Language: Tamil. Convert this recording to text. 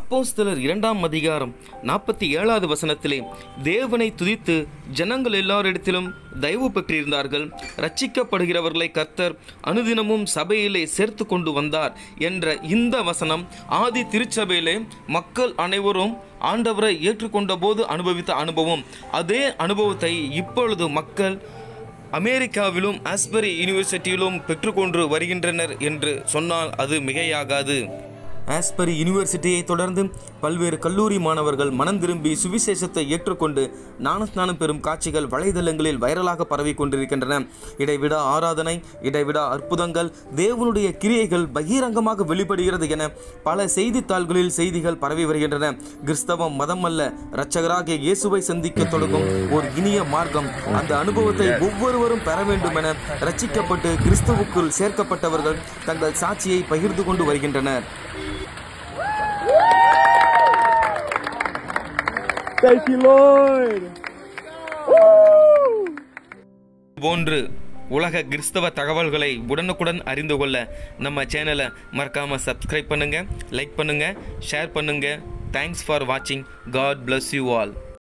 அப்போஸ்தலர் இரண்டாம் அதிகாரம் நாற்பத்தி ஏழாவது வசனத்திலே தேவனை துதித்து ஜனங்கள் எல்லாரிடத்திலும் தயவு பெற்றிருந்தார்கள் ரட்சிக்கப்படுகிறவர்களை கர்த்தர் அனுதினமும் சபையிலே சேர்த்து கொண்டு வந்தார் என்ற இந்த வசனம் ஆதி திருச்சபையிலே மக்கள் அனைவரும் ஆண்டவரை ஏற்றுக்கொண்ட போது அனுபவித்த அனுபவம் அதே அனுபவத்தை இப்பொழுது மக்கள் அமெரிக்காவிலும் ஆஸ்பரி யூனிவர்சிட்டியிலும் பெற்றுக்கொண்டு வருகின்றனர் என்று சொன்னால் அது மிகையாகாது ஆஸ்பரி யூனிவர்சிட்டியை தொடர்ந்து பல்வேறு கல்லூரி மாணவர்கள் மனம் திரும்பி சுவிசேஷத்தை ஏற்றுக்கொண்டு ஞானஸ்நானம் பெறும் காட்சிகள் வலைதளங்களில் வைரலாக பரவி கொண்டிருக்கின்றன இடைவிடா ஆராதனை இடைவிடா அற்புதங்கள் தேவனுடைய கிரியைகள் பகிரங்கமாக வெளிப்படுகிறது என பல செய்தித்தாள்களில் செய்திகள் பரவி வருகின்றன கிறிஸ்தவம் மதம் அல்ல இரட்சகராகிய இயேசுவை சந்திக்க தொடங்கும் ஒரு இனிய மார்க்கம் அந்த அனுபவத்தை ஒவ்வொருவரும் பெற வேண்டும் என ரட்சிக்கப்பட்டு கிறிஸ்துவுக்குள் சேர்க்கப்பட்டவர்கள் தங்கள் சாட்சியை பகிர்ந்து கொண்டு வருகின்றனர் Thank you, Lord. போன்று உலக கிறிஸ்தவ தகவல்களை உடனுக்குடன் அறிந்து கொள்ள நம்ம சேனலை மறக்காமல் சப்ஸ்கிரைப் பண்ணுங்கள் லைக் பண்ணுங்கள் ஷேர் பண்ணுங்கள் தேங்க்ஸ் ஃபார் வாட்சிங் காட் bless யூ ஆல்